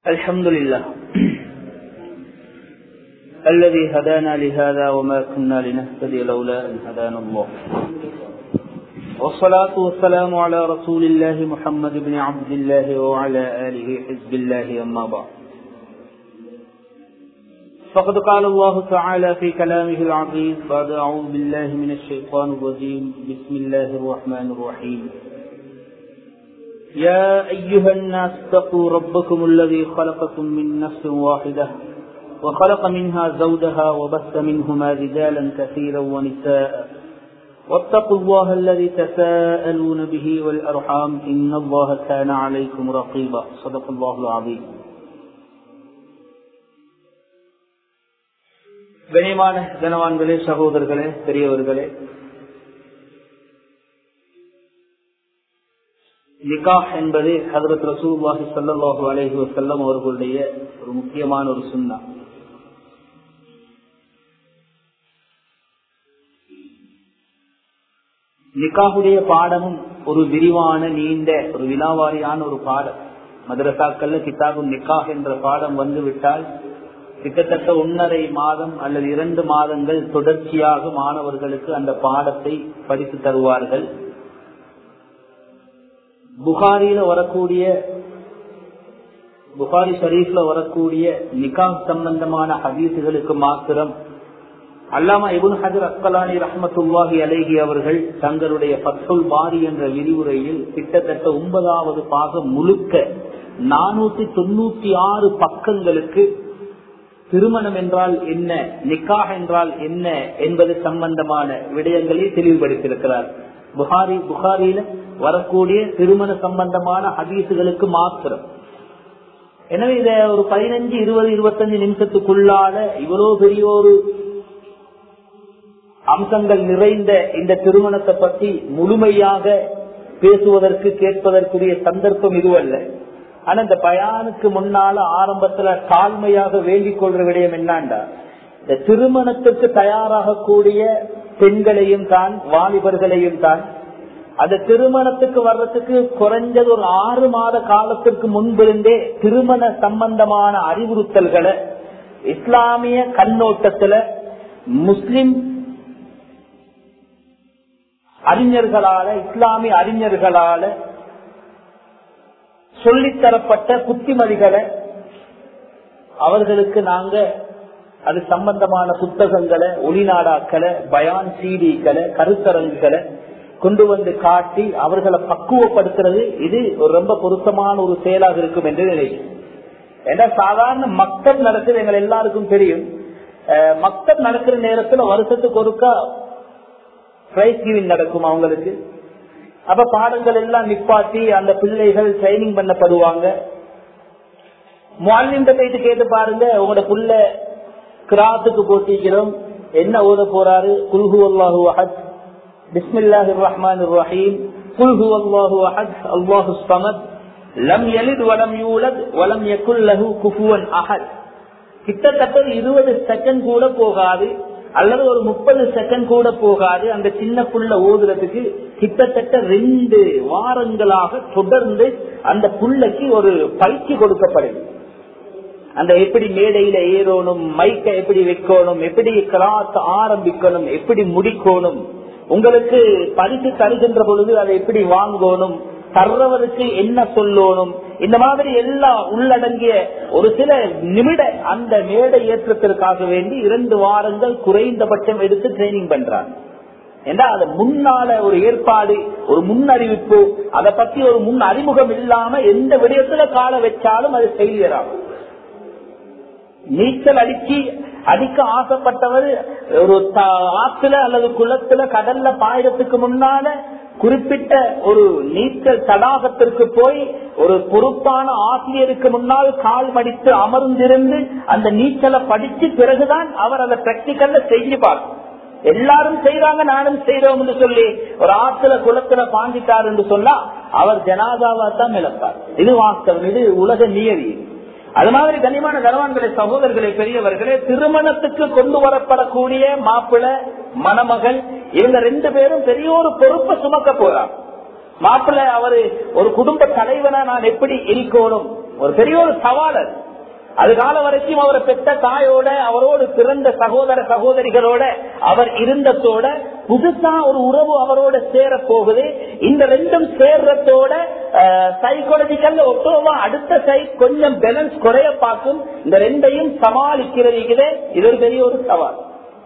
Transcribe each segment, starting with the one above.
الحمد لله الذي هدانا لهذا وما كنا لنهتدي لولا أن هدانا الله والصلاة والسلام على رسول الله محمد بن عبد الله وعلى آله حزب الله أما بعد فقد قال الله تعالى في كلامه العظيم بعد أعوذ بالله من الشيطان الرجيم بسم الله الرحمن الرحيم يا أيها الناس اتقوا ربكم الذي خلقكم من نفس واحدة وخلق منها زوجها وبث منهما رجالا كثيرا ونساء واتقوا الله الذي تساءلون به والأرحام إن الله كان عليكم رقيبا صدق الله العظيم கனியமான கனவான்களே சகோதரர்களே பெரியவர்களே நிகாஹ் என்பது ஹதரத் ரசூல்லாஹி சல்லாஹு அலஹி வசல்லம் அவர்களுடைய ஒரு முக்கியமான ஒரு சுண்ணா நிகாஹுடைய பாடமும் ஒரு விரிவான நீண்ட ஒரு வினாவாரியான ஒரு பாடம் மதரசாக்கள்ல கிதாபு நிகாஹ் என்ற பாடம் வந்து விட்டால் கிட்டத்தட்ட ஒன்னரை மாதம் அல்லது இரண்டு மாதங்கள் தொடர்ச்சியாக மாணவர்களுக்கு அந்த பாடத்தை படித்து தருவார்கள் புகாரியில வரக்கூடிய புகாரி ஷரீஃப்ல வரக்கூடிய நிகாம் சம்பந்தமான ஹதீசுகளுக்கு மாத்திரம் அல்லாமா இபுன் ஹஜர் அக்கலானி ரஹமத்துல்லாஹி அலேஹி அவர்கள் தங்களுடைய பத்துல் பாரி என்ற விரிவுரையில் கிட்டத்தட்ட ஒன்பதாவது பாகம் முழுக்க நானூத்தி தொண்ணூத்தி ஆறு பக்கங்களுக்கு திருமணம் என்றால் என்ன நிக்காஹ் என்றால் என்ன என்பது சம்பந்தமான விடயங்களை தெளிவுபடுத்தியிருக்கிறார் புகாரி புகாரியில வரக்கூடிய திருமண சம்பந்தமான ஹதீசுகளுக்கு மாத்திரம் எனவே இத ஒரு பதினஞ்சு இருபது இருபத்தஞ்சு நிமிஷத்துக்குள்ளால இவ்வளவு பெரிய ஒரு அம்சங்கள் நிறைந்த இந்த திருமணத்தை பற்றி முழுமையாக பேசுவதற்கு கேட்பதற்குரிய சந்தர்ப்பம் இதுவல்ல ஆனா இந்த பயானுக்கு முன்னால ஆரம்பத்துல தாழ்மையாக வேண்டிக் கொள்ற விடயம் என்னாண்டா இந்த திருமணத்துக்கு தயாராகக்கூடிய பெண்களையும் தான் வாலிபர்களையும் தான் அந்த திருமணத்துக்கு வர்றதுக்கு குறைஞ்சது ஒரு ஆறு மாத காலத்திற்கு முன்பிருந்தே திருமண சம்பந்தமான அறிவுறுத்தல்களை இஸ்லாமிய கண்ணோட்டத்துல முஸ்லிம் அறிஞர்களால இஸ்லாமிய அறிஞர்களால சொல்லித்தரப்பட்ட புத்திமதிகளை அவர்களுக்கு நாங்க அது சம்பந்தமான புத்தகங்களை ஒளிநாடாக்களை பயான் சீடிகளை கருத்தரங்குகளை கொண்டு வந்து காட்டி அவர்களை பக்குவப்படுத்துறது இது ஒரு ரொம்ப பொருத்தமான ஒரு செயலாக இருக்கும் என்று நினைக்கிறேன் ஏன்னா சாதாரண மக்கள் நடக்குது எங்கள் எல்லாருக்கும் தெரியும் மக்கள் நடக்கிற நேரத்துல வருஷத்துக்கு ஒருக்கா பிரைஸ் கிவிங் நடக்கும் அவங்களுக்கு அப்ப பாடங்கள் எல்லாம் நிப்பாட்டி அந்த பிள்ளைகள் ட்ரைனிங் பண்ணப்படுவாங்க மாலிந்த போயிட்டு கேட்டு பாருங்க உங்களோட புள்ள கிராத்துக்கு போட்டிக்கிறோம் என்ன ஓத போறாரு குல்ஹு அல்லாஹு அஹத் பிஸ்மில்லாஹி ரஹ்மான் ரஹீம் குல்ஹு அல்லாஹு அஹத் அல்லாஹு சமத் லம் எலித் வலம் யூலத் வலம் யகுல்லஹு குஃபுவன் அஹத் கிட்டத்தட்ட இருபது செகண்ட் கூட போகாது அல்லது ஒரு முப்பது செகண்ட் கூட போகாது அந்த சின்ன புள்ள ஓதுறதுக்கு கிட்டத்தட்ட ரெண்டு வாரங்களாக தொடர்ந்து அந்த புள்ளைக்கு ஒரு பயிற்சி கொடுக்கப்படுது அந்த எப்படி மேடையில ஏறணும் மைக்க எப்படி வைக்கணும் எப்படி கிளாஸ் ஆரம்பிக்கணும் எப்படி முடிக்கணும் உங்களுக்கு பரிசு தருகின்ற பொழுது அதை எப்படி வாங்கணும் தர்றவருக்கு என்ன சொல்லணும் இந்த மாதிரி எல்லாம் உள்ளடங்கிய ஒரு சில நிமிட அந்த மேடை ஏற்றத்திற்காக வேண்டி இரண்டு வாரங்கள் குறைந்தபட்சம் எடுத்து ட்ரைனிங் பண்றாங்க ஏன்னா அது முன்னால ஒரு ஏற்பாடு ஒரு முன்னறிவிப்பு அதை பத்தி ஒரு முன் அறிமுகம் இல்லாம எந்த விடயத்துல கால வச்சாலும் அது ஃபெயிலியர் ஆகும் நீச்சல் அடிச்சு அடிக்க ஆசைப்பட்டவர் ஒரு ஆத்துல அல்லது குளத்துல கடல்ல பாயறதுக்கு முன்னால குறிப்பிட்ட ஒரு நீச்சல் தடாகத்திற்கு போய் ஒரு பொறுப்பான ஆசிரியருக்கு முன்னால் கால் மடித்து அமர்ந்திருந்து அந்த நீச்சலை படிச்சு பிறகுதான் அவர் அதை பிராக்டிக்கல்ல செஞ்சு பார்க்கும் எல்லாரும் செய்யறாங்க நானும் செய்யறோம் என்று சொல்லி ஒரு ஆத்துல குளத்துல பாஞ்சிட்டார் என்று சொன்னா அவர் ஜனாதாவா தான் இழப்பார் இது வாஸ்தவம் இது உலக நியதி அது மாதிரி கனிமான கனவான்களை சகோதரர்களே பெரியவர்களே திருமணத்துக்கு கொண்டு வரப்படக்கூடிய மாப்பிள மணமகள் இவங்க ரெண்டு பேரும் பெரிய ஒரு பொறுப்பை சுமக்க போறார் மாப்பிள்ள அவரு ஒரு குடும்ப தலைவனா நான் எப்படி இருக்கணும் ஒரு பெரிய ஒரு சவால் அது அது கால வரைக்கும் அவரை பெற்ற தாயோட அவரோடு பிறந்த சகோதர சகோதரிகளோட அவர் இருந்ததோட புதுசா ஒரு உறவு அவரோட சேர போகுது இந்த ரெண்டும் சேர்றதோட சைக்காலஜிக்கல் ஒட்டோவா அடுத்த சைட் கொஞ்சம் பேலன்ஸ் குறைய பார்க்கும் இந்த ரெண்டையும் சமாளிக்கிறது இது ஒரு பெரிய ஒரு சவால்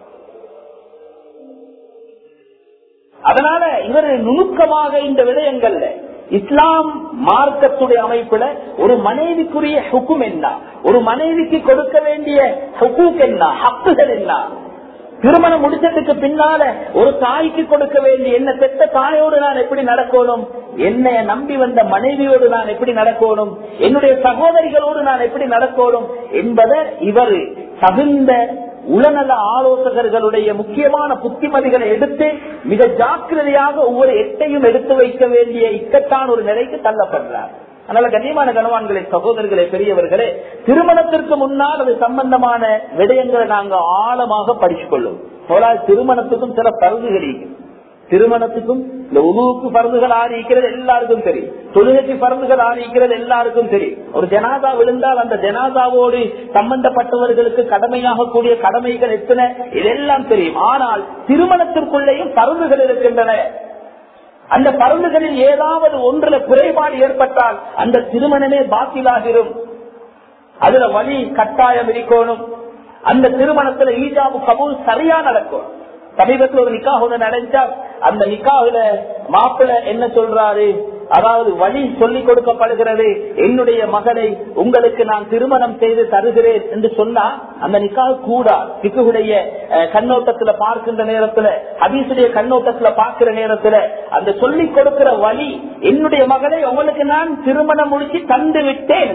அதனால இவர் நுணுக்கமாக இந்த விடயங்கள்ல இஸ்லாம் மார்க்கத்துடைய அமைப்புல ஒரு மனைவிக்குரிய ஹுக்கும் என்ன ஒரு மனைவிக்கு கொடுக்க வேண்டிய ஹுக்கூக் என்ன ஹக்குகள் என்ன திருமணம் முடிச்சதுக்கு பின்னால ஒரு தாய்க்கு கொடுக்க வேண்டிய என்ன பெற்ற தாயோடு நான் எப்படி நடக்கணும் என்னைய நம்பி வந்த மனைவியோடு நான் எப்படி நடக்கணும் என்னுடைய சகோதரிகளோடு நான் எப்படி நடக்கணும் என்பதை இவர் தகுந்த உளநல ஆலோசகர்களுடைய முக்கியமான புத்திமதிகளை எடுத்து மிக ஜாக்கிரதையாக ஒவ்வொரு எட்டையும் எடுத்து வைக்க வேண்டிய இக்கட்டான ஒரு நிலைக்கு தள்ளப்படுறார் அதனால கண்ணியமான கனவான்களை சகோதரர்களே பெரியவர்களே திருமணத்திற்கு முன்னால் அது சம்பந்தமான விடயங்களை நாங்க ஆழமாக படிச்சுக் கொள்ளும் திருமணத்துக்கும் சில பருதுகள் திருமணத்துக்கும் இந்த உருவுக்கு பருந்துகள் ஆரிக்கிறது எல்லாருக்கும் தெரியும் தொழுகைக்கு பருந்துகள் ஆரிக்கிறது எல்லாருக்கும் தெரியும் ஒரு ஜனாதா விழுந்தால் அந்த ஜனாதாவோடு சம்பந்தப்பட்டவர்களுக்கு கடமையாக கூடிய கடமைகள் எத்தனை இதெல்லாம் தெரியும் ஆனால் திருமணத்திற்குள்ளேயும் பருந்துகள் இருக்கின்றன அந்த பருந்துகளில் ஏதாவது ஒன்றுல குறைபாடு ஏற்பட்டால் அந்த திருமணமே பாத்திலாகிரும் அதுல வழி கட்டாயம் இருக்கணும் அந்த திருமணத்துல ஈஜாபு கபூல் சரியா நடக்கும் சமீபத்தில் ஒரு நிக்காக ஒண்ணு நடந்தா அந்த நிக்காகுல மாப்பிள்ள என்ன சொல்றாரு அதாவது வழி சொல்லிக் கொடுக்கப்படுகிறது என்னுடைய மகனை உங்களுக்கு நான் திருமணம் செய்து தருகிறேன் என்று சொன்னா அந்த நிக்காக கூடா சிக்குடைய கண்ணோட்டத்துல பார்க்கின்ற நேரத்துல ஹபீசுடைய கண்ணோட்டத்துல பார்க்கிற நேரத்துல அந்த சொல்லிக் கொடுக்கிற வழி என்னுடைய மகனை உங்களுக்கு நான் திருமணம் முடிச்சு தந்து விட்டேன்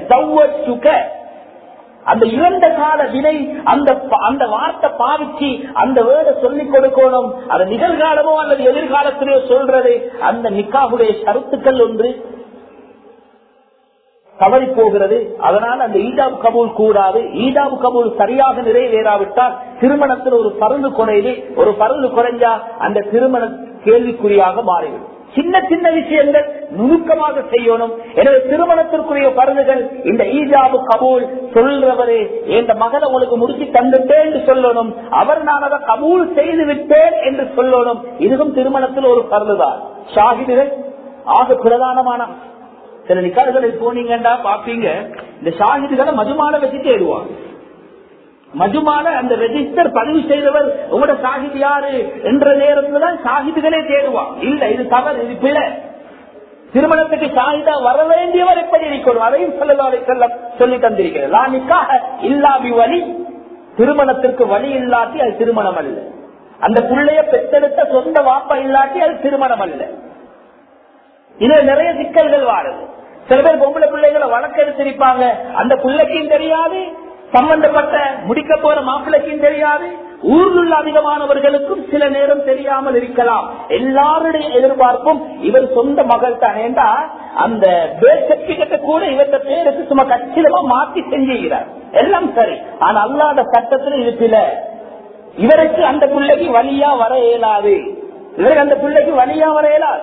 அந்த இறந்த கால வினை அந்த அந்த வார்த்தை பாவிச்சு அந்த வேர்டை சொல்லிக் கொடுக்கணும் அது நிகழ்காலமோ அல்லது எதிர்காலத்திலேயோ சொல்றது அந்த நிக்காவுடைய கருத்துக்கள் ஒன்று தவறி போகிறது அதனால் அந்த ஈஜாப் கபூல் கூடாது ஈஜாப் கபூல் சரியாக நிறைவேறாவிட்டால் திருமணத்தில் ஒரு பருந்து குறையுது ஒரு பருந்து குறைஞ்சா அந்த திருமண கேள்விக்குறியாக மாறிவிடும் சின்ன சின்ன விஷயங்கள் நுணுக்கமாக செய்யணும் எனவே திருமணத்திற்குரிய பருந்துகள் இந்த ஈஜாபு கபூல் சொல்றவரே இந்த மகனை உங்களுக்கு முடிச்சு தந்துட்டேன் என்று சொல்லணும் அவர் நான் அதை கபூல் செய்து விட்டேன் என்று சொல்லணும் இதுவும் திருமணத்தில் ஒரு பருந்துதான் ஷாகிதுகள் ஆக பிரதானமான சில நிக்காடுகளில் போனீங்கண்டா பாப்பீங்க இந்த ஷாகிதுகளை மதுமான வச்சு தேடுவாங்க மதுமான அந்த ரெஜிஸ்டர் பதிவு செய்தவர் உங்களோட சாகித் யாரு என்ற நேரத்துல தான் சாகிதுகளே தேடுவான் இல்ல இது தவறு இது பிழை திருமணத்துக்கு சாகிதா வர வேண்டியவர் எப்படி இருக்கணும் அதையும் சொல்லலாவை செல்ல சொல்லி தந்திருக்கிறது இல்லாமி வழி திருமணத்திற்கு வழி இல்லாட்டி அது திருமணம் அல்ல அந்த பிள்ளைய பெற்றெடுத்த சொந்த வாப்பா இல்லாட்டி அது திருமணம் அல்ல இதுல நிறைய சிக்கல்கள் வாருது சில பேர் பொம்பளை பிள்ளைகளை வழக்கெடுத்திருப்பாங்க அந்த பிள்ளைக்கும் தெரியாது சம்பந்தப்பட்ட முடிக்க போற மாப்பிள்ளைக்கும் தெரியாது ஊரில் உள்ள அதிகமானவர்களுக்கும் சில நேரம் தெரியாமல் இருக்கலாம் எல்லாருடைய எதிர்பார்ப்பும் இவர் சொந்த மகள் தானேண்டா அந்த பேர் சர்டிபிகேட்டை கூட இவற்ற பேருக்கு சும்மா கச்சிதமா மாத்தி செஞ்சுகிறார் எல்லாம் சரி ஆனா அல்லாத சட்டத்துல இது சில இவருக்கு அந்த பிள்ளைக்கு வழியா வர இயலாது இவருக்கு அந்த பிள்ளைக்கு வழியா வர இயலாது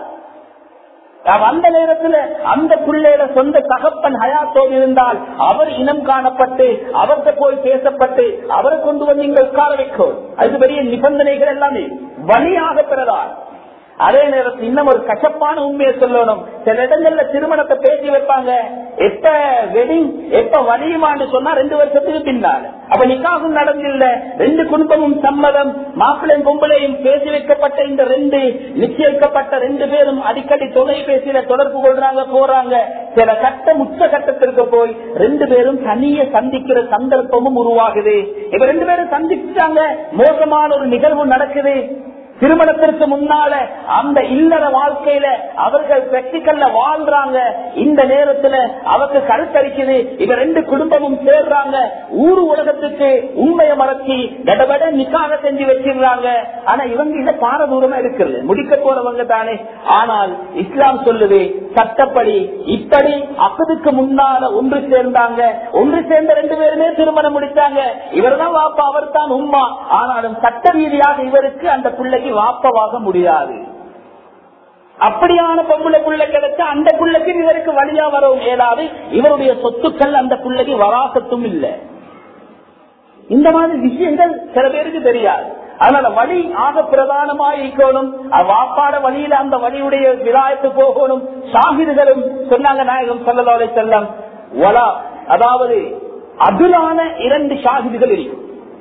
அந்த நேரத்துல அந்த பிள்ளையில சொந்த தகப்பன் ஹயாத்தோடு இருந்தால் அவர் இனம் காணப்பட்டு அவர்கிட்ட போய் பேசப்பட்டு அவரை கொண்டு வந்து இங்க உட்கார வைக்கும் அது பெரிய நிபந்தனைகள் எல்லாமே வழியாக பெறலாம் அதே நேரத்தில் இன்னும் ஒரு கசப்பான உண்மையை சொல்லணும் சில இடங்கள்ல திருமணத்தை பேசி வைப்பாங்க எப்ப வெடிங் எப்ப வலியுமான்னு சொன்னா ரெண்டு வருஷத்துக்கு பின்னால் அப்ப நிக்காகும் நடந்தில்ல ரெண்டு குடும்பமும் சம்மதம் மாப்பிள்ளையும் பொம்பளையும் பேசி வைக்கப்பட்ட இந்த ரெண்டு நிச்சயிக்கப்பட்ட ரெண்டு பேரும் அடிக்கடி தொலைபேசியில தொடர்பு கொள்றாங்க போறாங்க சில கட்டம் உச்ச கட்டத்திற்கு போய் ரெண்டு பேரும் தனிய சந்திக்கிற சந்தர்ப்பமும் உருவாகுது இப்ப ரெண்டு பேரும் சந்திச்சாங்க மோசமான ஒரு நிகழ்வு நடக்குது திருமணத்திற்கு முன்னால அந்த இல்லற வாழ்க்கையில அவர்கள் பிராக்டிக்கல்ல வாழ்றாங்க இந்த நேரத்துல அவருக்கு கருத்தரிக்குது இவ ரெண்டு குடும்பமும் சேர்றாங்க ஊர் உலகத்துக்கு உண்மையை மறைச்சி கடபட நிக்காக செஞ்சு வச்சிடுறாங்க ஆனா இவங்க இத பாரதூரமா இருக்கிறது முடிக்க போறவங்க தானே ஆனால் இஸ்லாம் சொல்லுது சட்டப்படி இப்படி அசதுக்கு முன்னால ஒன்று சேர்ந்தாங்க ஒன்று சேர்ந்த ரெண்டு பேருமே திருமணம் முடிச்சாங்க இவர்தான் வாப்பா அவர் தான் உம்மா ஆனாலும் சட்ட ரீதியாக இவருக்கு அந்த பிள்ளைக்கு வாப்பவாக முடியாது அப்படியான பொம்பளை புள்ள கிடைச்ச அந்த புள்ளைக்கு இவருக்கு வழியா வரவும் இயலாது இவருடைய சொத்துக்கள் அந்த புள்ளைக்கு வராசத்தும் இல்லை இந்த மாதிரி விஷயங்கள் சில பேருக்கு தெரியாது அதனால வழி ஆக பிரதானமாக இருக்கணும் வாப்பாட வழியில அந்த வழியுடைய விழாயத்து போகணும் சாகிதுகளும் சொன்னாங்க நாயகம் சொல்லலோலை செல்லம் ஒலா அதாவது அதுலான இரண்டு ஷாகிதுகள் இருக்கும்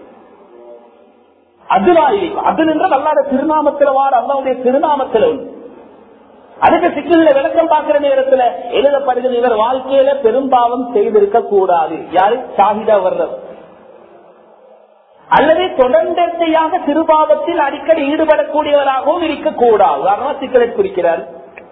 அதுலா இருக்கும் அதுல என்றால் அல்லாத திருநாமத்தில் வார அல்லாவுடைய திருநாமத்தில் உண்டு அதுக்கு சிக்கல விளக்கம் பார்க்கிற நேரத்துல எழுதப்படுகிற இவர் வாழ்க்கையில பெரும்பாவம் செய்திருக்க கூடாது யாரு ஷாஹிதா வர்றது அல்லது தொடர்ந்தத்தையாக சிறுபாவத்தில் அடிக்கடி ஈடுபடக்கூடியவராகவும் இருக்கக்கூடாது அதனால சிக்கலை குறிக்கிறார்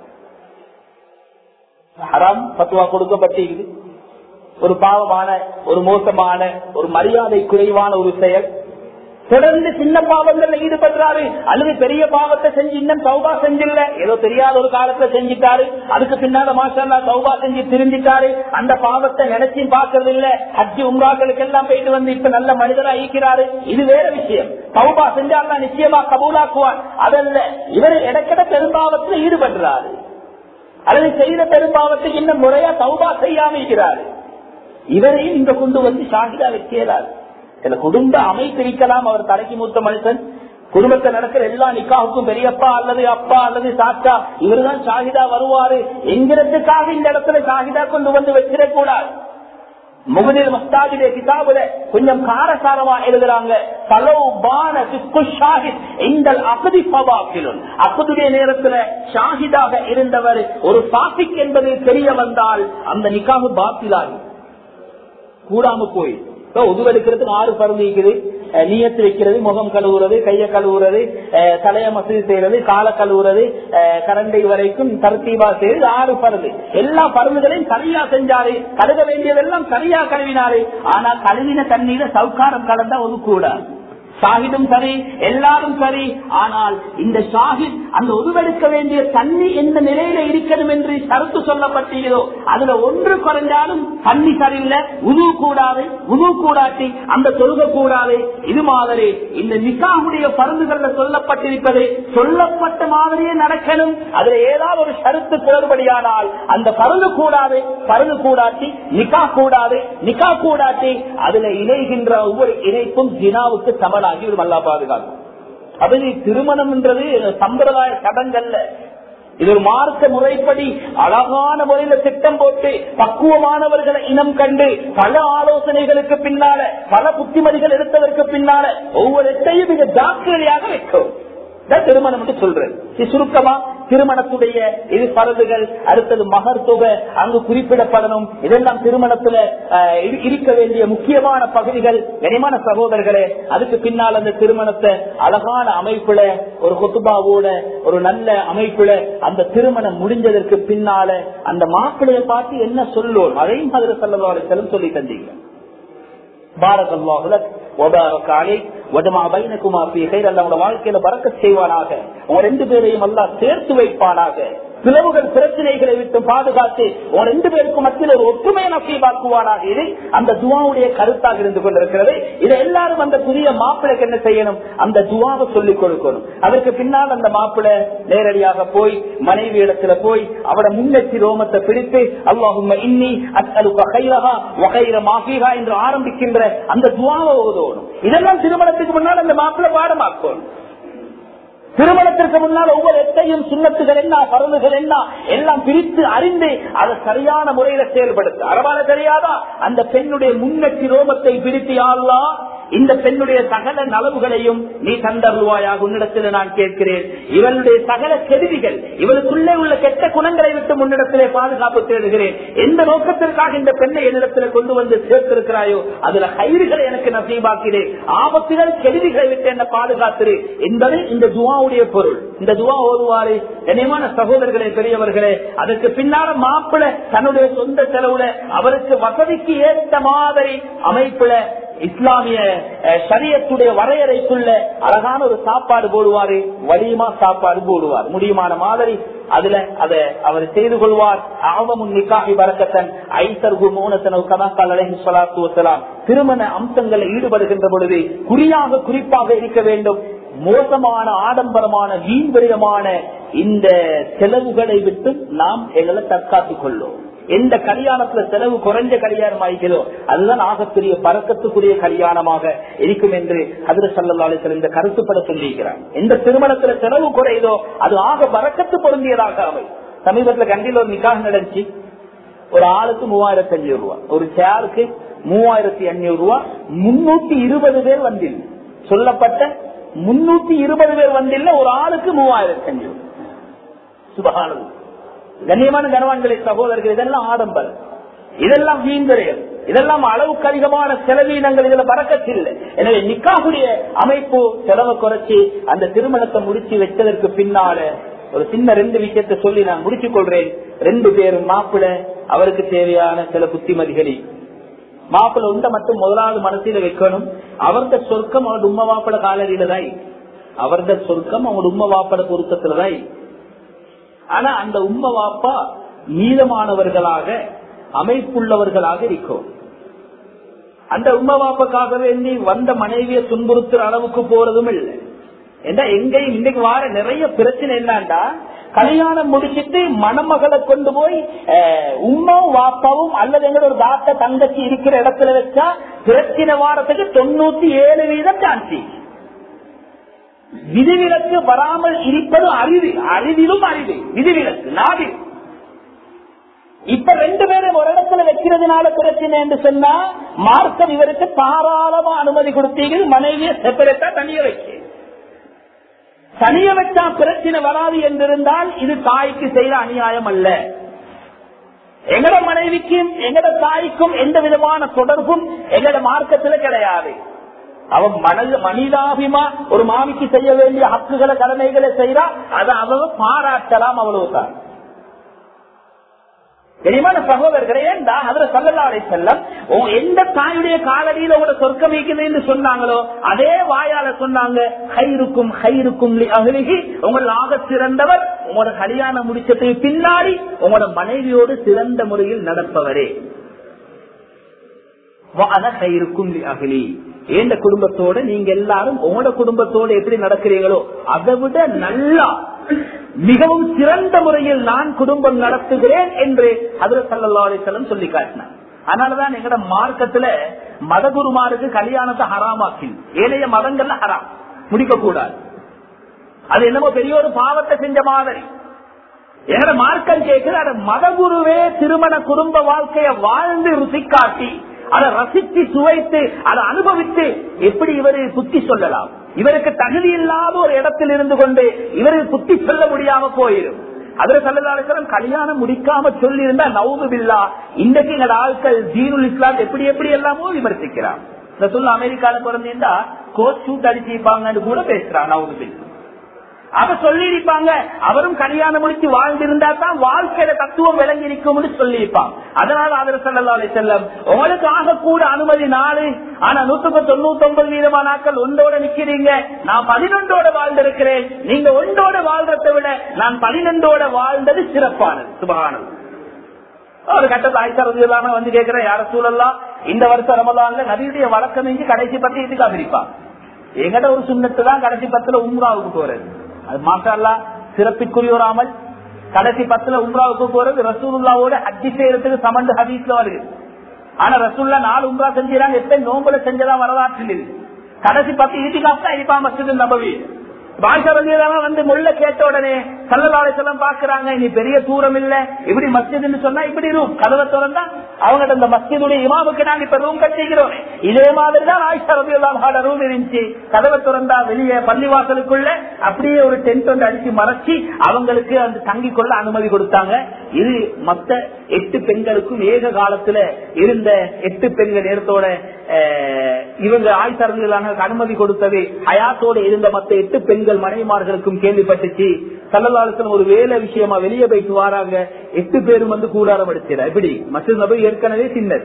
ஹராம் பத்துவா கொடுக்கப்பட்டிருக்கு ஒரு பாவமான ஒரு மோசமான ஒரு மரியாதை குறைவான ஒரு செயல் தொடர்ந்து சின்ன பாவங்கள்ல ஈடுபடுறாரு அல்லது பெரிய பாவத்தை செஞ்சு இன்னும் சௌபா செஞ்சில்ல ஏதோ தெரியாத ஒரு காலத்துல செஞ்சிட்டாரு அதுக்கு பின்னால மாஷல்லா சௌபா செஞ்சு திரும்பிட்டாரு அந்த பாவத்தை நினைச்சு பாக்குறது இல்ல ஹஜ்ஜி உம்ராக்களுக்கு எல்லாம் போயிட்டு வந்து இப்ப நல்ல மனிதரா ஈக்கிறாரு இது வேற விஷயம் சௌபா செஞ்சாருன்னா நிச்சயமா கபூலாக்குவார் அதல்ல இவர் இடக்கிட பெரும்பாவத்தில் ஈடுபடுறாரு அல்லது செய்த பெரும்பாவத்துக்கு இன்னும் முறையா சௌபா செய்யாம இருக்கிறாரு இவரையும் இங்க கொண்டு வந்து ஷாகிதா வைக்கிறார் சில குடும்ப அமைத்திருக்கலாம் அவர் தலைக்கு மூத்த மனுஷன் குடும்பத்தில் நடக்கிற எல்லா நிக்காவுக்கும் பெரியப்பா அல்லது அப்பா அல்லது சாத்தா இவருதான் ஷாகிதா வருவாரு என்கிறதுக்காக இந்த இடத்துல ஷாகிதா கொண்டு வந்து வச்சிடக்கூடாது முகதில் மஸ்தாஜிலே கிதாபுல கொஞ்சம் காரசாரமா எழுதுறாங்க அக்குடைய நேரத்துல ஷாஹிதாக இருந்தவர் ஒரு சாபிக் என்பது தெரிய வந்தால் அந்த நிக்காக பாத்திலாகும் கூடாம போய் உதுவெடுக்கிறதுக்கு ஆறு பருந்து இருக்குது நீயத்து வைக்கிறது முகம் கழுவுறது கைய கழுவுறது தலைய மசூதி செய்யறது கால கழுவுறது கரண்டை வரைக்கும் தர்த்தீபா செய்து ஆறு பருது எல்லா பருந்துகளையும் சரியா செஞ்சாரு கழுக வேண்டியதெல்லாம் சரியா கழுவினாரு ஆனா கழுவின தண்ணீர சவுக்காரம் கலந்தா ஒரு கூடாது ஷாஹிதும் சரி எல்லாரும் சரி ஆனால் இந்த ஷாஹித் அந்த உருவெடுக்க வேண்டிய தண்ணி எந்த நிலையில இருக்கணும் என்று கருத்து சொல்லப்பட்டீங்களோ அதுல ஒன்று குறைஞ்சாலும் தண்ணி சரியில்லை உது கூடாது உது கூடாட்டி அந்த தொழுக கூடாது இது மாதிரி இந்த நிசாவுடைய பருந்துகள்ல சொல்லப்பட்டிருப்பது சொல்லப்பட்ட மாதிரியே நடக்கணும் அதுல ஏதாவது ஒரு கருத்து குளறுபடியானால் அந்த பருந்து கூடாது பருந்து கூடாட்டி நிக்கா கூடாது நிக்கா கூடாட்டி அதுல இணைகின்ற ஒவ்வொரு இணைப்பும் ஜினாவுக்கு சமனாகி ஒரு மல்லா பாதுகாக்கும் அது திருமணம் என்றது சம்பிரதாய சடங்கல்ல இது ஒரு மார்க்க முறைப்படி அழகான முறையில திட்டம் போட்டு பக்குவமானவர்களை இனம் கண்டு பல ஆலோசனைகளுக்கு பின்னால பல புத்திமதிகள் எடுத்ததற்கு பின்னால ஒவ்வொரு எட்டையும் மிக ஜாக்கிரதையாக வைக்கும் திருமணம் என்று சொல்றேன் சுருக்கமா திருமணத்துடைய இது பரதுகள் அடுத்தது மகர் தொகை அங்கு குறிப்பிடப்படணும் இதெல்லாம் திருமணத்துல இருக்க வேண்டிய முக்கியமான பகுதிகள் கனிமான சகோதரர்களே அதுக்கு பின்னால் அந்த திருமணத்தை அழகான அமைப்புல ஒரு கொத்துபாவோட ஒரு நல்ல அமைப்புல அந்த திருமணம் முடிஞ்சதற்கு பின்னால அந்த மாப்பிள்ளைய பார்த்து என்ன சொல்லுவோம் அதையும் அதில் செல்லும் சொல்லி தந்தீங்க பாரத் அல்லாஹுலக் ஒபாரக் அலைக் வஜமா பைனகுமா ஃபீ கைர் அல்லாஹ் உங்க வாழ்க்கையில பறக்கத் செய்வானாக உங்க ரெண்டு பேரையும் அல்லாஹ் சேர்த்து வைப்பானாக பிளவுகள் பிரச்சனைகளை விட்டு பாதுகாத்து உங்க ரெண்டு பேருக்கும் மத்தியில் ஒரு ஒற்றுமை நசீபாக்குவானாக இது அந்த துவாவுடைய கருத்தாக இருந்து கொண்டிருக்கிறது இதை எல்லாரும் அந்த புதிய மாப்பிளைக்கு என்ன செய்யணும் அந்த துவாவை சொல்லிக் கொடுக்கணும் அதற்கு பின்னால் அந்த மாப்பிள்ளை நேரடியாக போய் மனைவி இடத்துல போய் அவட முன்னெச்சி ரோமத்தை பிடித்து அல்லாஹும் இன்னி அத்தலுக்க கைரகா வகைர மாஃபிகா என்று ஆரம்பிக்கின்ற அந்த துவாவை ஓதோணும் இதெல்லாம் திருமணத்துக்கு முன்னால் அந்த மாப்பிள்ளை பாடமாக்கணும் திருமணத்திற்கு முன்னால் ஒவ்வொரு எத்தையும் சுண்ணத்துகள் என்ன பருந்துகள் என்ன எல்லாம் பிரித்து அறிந்து அதை சரியான முறையில செயல்படுத்த அரபால தெரியாதா அந்த பெண்ணுடைய முன்னெட்டி ரோமத்தை பிரித்து ஆள்லா இந்த பெண்ணுடைய சகல நலவுகளையும் நீ தந்தருவாயாக உன்னிடத்தில் நான் கேட்கிறேன் இவளுடைய சகல கெடுதிகள் இவளுக்குள்ளே உள்ள கெட்ட குணங்களை விட்டு முன்னிடத்திலே பாதுகாப்பு தேடுகிறேன் எந்த நோக்கத்திற்காக இந்த பெண்ணை என்னிடத்தில் கொண்டு வந்து சேர்த்திருக்கிறாயோ அதுல கயிறுகளை எனக்கு நசீபாக்கிறேன் ஆபத்துகள் கெடுதிகளை விட்டு என்ன பாதுகாத்திரு என்பது இந்த துவாவுடைய பொருள் இந்த துவா ஓதுவாரு கனியமான சகோதரர்களே பெரியவர்களே அதற்கு பின்னால மாப்பிள தன்னுடைய சொந்த செலவுல அவருக்கு வசதிக்கு ஏற்ற மாதிரி அமைப்புல இஸ்லாமிய சரியத்துடைய வரையறைக்குள்ள அழகான ஒரு சாப்பாடு போடுவாரு வலியமா சாப்பாடு போடுவார் முடியுமான மாதிரி அதுல அத அவர் செய்து கொள்வார் ஆவமுன் நிக்காகி பறக்கத்தன் ஐசர்கு மூனத்தனவு கதாக்கால் அலைஹி சலாத்து வசலாம் திருமண அம்சங்களில் ஈடுபடுகின்ற பொழுது குறியாக குறிப்பாக இருக்க வேண்டும் மோசமான ஆடம்பரமான வீண்விரயமான இந்த செலவுகளை விட்டு நாம் எங்களை தற்காத்துக் கொள்ளும் எந்த கல்யாணத்துல செலவு குறைஞ்ச கல்யாணம் ஆகிக்கிறதோ அதுதான் ஆகப்பெரிய பறக்கத்துக்குரிய கல்யாணமாக இருக்கும் என்று அதிர சல்லி இந்த கருத்துப்பட சொல்லியிருக்கிறார் எந்த திருமணத்துல செலவு குறையுதோ அது ஆக பறக்கத்து பொருந்தியதாக அவை சமீபத்துல கண்டியில் ஒரு நிக்காக நடந்துச்சு ஒரு ஆளுக்கு மூவாயிரத்தி அஞ்சூறு ரூபாய் ஒரு சேருக்கு மூவாயிரத்தி அஞ்சூறு ரூபாய் முன்னூத்தி இருபது பேர் வந்தில் சொல்லப்பட்ட முன்னூத்தி இருபது பேர் வந்தில்ல ஒரு ஆளுக்கு மூவாயிரத்தி அஞ்சூறு சுபகானது கண்ணியமான கனவான்களை சகோதரர்கள் இதெல்லாம் ஆடம்பரம் இதெல்லாம் வீண்வரைகள் இதெல்லாம் அளவுக்கு அதிகமான செலவீனங்கள் இதுல பறக்கத்தில்லை எனவே நிக்காவுடைய அமைப்பு செலவை குறைச்சி அந்த திருமணத்தை முடிச்சு வச்சதற்கு பின்னால ஒரு சின்ன ரெண்டு விஷயத்தை சொல்லி நான் முடிச்சுக் கொள்றேன் ரெண்டு பேரும் மாப்பிள்ள அவருக்கு தேவையான சில புத்திமதிகளை மாப்பிள்ள உண்ட மட்டும் முதலாவது மனசில வைக்கணும் அவர்த சொர்க்கம் அவரோட உண்மை வாப்பட காலடியில தான் அவர்த சொர்க்கம் அவங்களோட உண்மை வாப்பட பொருத்தத்துலதான் ஆனா அந்த உண்மை வாப்பா நீளமானவர்களாக அமைப்புள்ளவர்களாக இருக்கும் அந்த உண்மை வாப்பக்காக வேண்டி வந்த மனைவியை துன்புறுத்துற அளவுக்கு போறதும் இல்லை ஏன்னா எங்கேயும் இன்னைக்கு வார நிறைய பிரச்சனை என்னண்டா கல்யாணம் முடிச்சிட்டு மணமகளை கொண்டு போய் உமாவும் வாப்பாவும் அல்லது எங்க ஒரு தாத்த தங்கச்சி இருக்கிற இடத்துல வச்சா பிரச்சனை வாரத்துக்கு தொண்ணூத்தி ஏழு வீதம் சான்சி விதிவிலக்கு வராமல் இருப்பது அறிவு அறிவிலும் அறிவு விதிவிலக்கு நாடு இப்ப ரெண்டு பேரும் ஒரு இடத்துல வைக்கிறதுனால பிரச்சனை என்று சொன்னா மார்க்கம் இவருக்கு தாராளமா அனுமதி கொடுத்தீங்க மனைவியை செப்பரேட்டா தனிய வைக்க தனிய வச்சா பிரச்சனை வராது என்றிருந்தால் இது தாய்க்கு செய்த அநியாயம் அல்ல எங்கட மனைவிக்கும் எங்கட தாய்க்கும் எந்த விதமான தொடர்பும் எங்கட மார்க்கத்துல கிடையாது அவன் மனது மனிதாபிமா ஒரு மாமிக்கு செய்ய வேண்டிய ஹக்குகளை கடமைகளை செய்யறா அதை அவ பாராட்டலாம் அவ்வளவுதான் தெரியுமான சகோதரர்களே ஏண்டா அதுல சொல்லலாரை செல்லம் எந்த தாயுடைய காலடியில உங்களோட சொர்க்கம் வைக்குது என்று சொன்னாங்களோ அதே வாயால சொன்னாங்க ஹைருக்கும் ஹைருக்கும் அகலிகி உங்கள் ஆக சிறந்தவர் உங்களோட கல்யாணம் முடிச்சதுக்கு பின்னாடி உங்களோட மனைவியோடு சிறந்த முறையில் நடப்பவரே இருக்கும் அகலி ஏந்த குடும்பத்தோட நீங்க எல்லாரும் உங்களோட குடும்பத்தோட எப்படி நடக்கிறீங்களோ அதை விட நல்லா மிகவும் சிறந்த முறையில் நான் குடும்பம் நடத்துகிறேன் என்று அதில் சல்லா அலிசல்லம் சொல்லி காட்டினார் அதனாலதான் எங்கட மார்க்கத்துல மதகுருமாருக்கு கல்யாணத்தை ஹராமாக்கி ஏனைய மதங்கள்ல ஹராம் முடிக்க கூடாது அது என்னமோ பெரிய ஒரு பாவத்தை செஞ்ச மாதிரி எங்கட மார்க்கம் கேட்குது அது மதகுருவே திருமண குடும்ப வாழ்க்கைய வாழ்ந்து ருசி காட்டி அதை ரசித்து சுவைத்து அதை அனுபவித்து எப்படி இவரு புத்தி சொல்லலாம் இவருக்கு தகுதி இல்லாத ஒரு இடத்தில் இருந்து கொண்டு இவருக்கு புத்தி சொல்ல முடியாம போயிடும் அதுல சொல்லலாம் கல்யாணம் முடிக்காம சொல்லி இருந்தா நவுது பில்லா இன்றைக்கு எங்க ஆட்கள் தீனுல் இஸ்லாம் எப்படி எப்படி எல்லாமோ விமர்சிக்கிறான் இந்த சொல்ல அமெரிக்கால பிறந்திருந்தா கோட் ஷூட் அடிச்சிருப்பாங்கன்னு கூட பேசுறான் நவுது பில்லா அவ சொல்லி இருப்பாங்க அவரும் கல்யாணம் முடிச்சு வாழ்ந்திருந்தா தான் வாழ்க்கையில தத்துவம் விளங்கி இருக்கும்னு சொல்லியிருப்பான் அதனால அதில் செல்லா செல்லம் உங்களுக்கு ஆக கூட அனுமதி நாலு ஆனா நூத்துக்கு தொண்ணூத்தி ஒன்பது வீதமான நாட்கள் ஒன்றோட நிக்கிறீங்க நான் பதினொன்றோட வாழ்ந்திருக்கிறேன் நீங்க ஒன்றோட வாழ்றதை விட நான் பதினொன்றோட வாழ்ந்தது சிறப்பானது சுபகானது ஒரு கட்டத்தில் ஆயிரத்தி வந்து கேட்கிற யார சூழல்லாம் இந்த வருஷம் ரமதான்ல நதியுடைய வழக்கம் இங்கு கடைசி பத்தி இதுக்காக இருப்பான் எங்கட ஒரு சுண்ணத்து தான் கடைசி பத்துல உம்ராவுக்கு போறது அது மாஷா சிறப்பிற்குரிய ஒரு அமல் கடைசி பத்துல உம்ராவுக்கு போறது ரசூல்லாவோட அத்தி செய்யறதுக்கு சமண்டு ஹதீஸ்ல வருது ஆனா ரசூல்லா நாலு உம்ரா செஞ்சாங்க எப்ப நோம்புல செஞ்சதா வரலாற்றில் இருக்கு கடைசி பத்து ஈட்டிகாப் தான் இருப்பா மஸ்ஜித் நபவி பாஷாவதியெல்லாம் வந்து முள்ள கேட்ட உடனே கல்லலாளம் பாக்குறாங்க இனி பெரிய தூரம் இல்ல இப்படி மஸ்ஜித்னு சொன்னா இப்படி ரூம் கதவை திறந்தா அவங்க அந்த மஸ்ஜிதுடைய இமாமுக்கு நாங்க இப்ப ரூம் கட்டிக்கிறோம் இதே மாதிரிதான் ஆயிஷா ரபியுல்லாவோட ரூம் இருந்துச்சு கதவை திறந்தா வெளியே பள்ளிவாசலுக்குள்ள அப்படியே ஒரு டென்ட் ஒன்று அடிச்சு மறைச்சி அவங்களுக்கு அந்த தங்கி கொள்ள அனுமதி கொடுத்தாங்க இது மத்த எட்டு பெண்களுக்கும் ஏக காலத்துல இருந்த எட்டு பெண்கள் நேரத்தோட இவங்க ஆயிஷா ரபியுல்லாவுக்கு அனுமதி கொடுத்தது ஹயாத்தோட இருந்த மத்த எட்டு பெண்கள் மனைவிமார்களுக்கும் கேள்விப்பட்டுச்சு சல்லலாலத்துல ஒரு வேலை விஷயமா வெளியே போயிட்டு வராங்க எட்டு பேரும் வந்து கூடாரம் அடிச்சிட எப்படி மசித் நபி ஏற்கனவே சின்னர்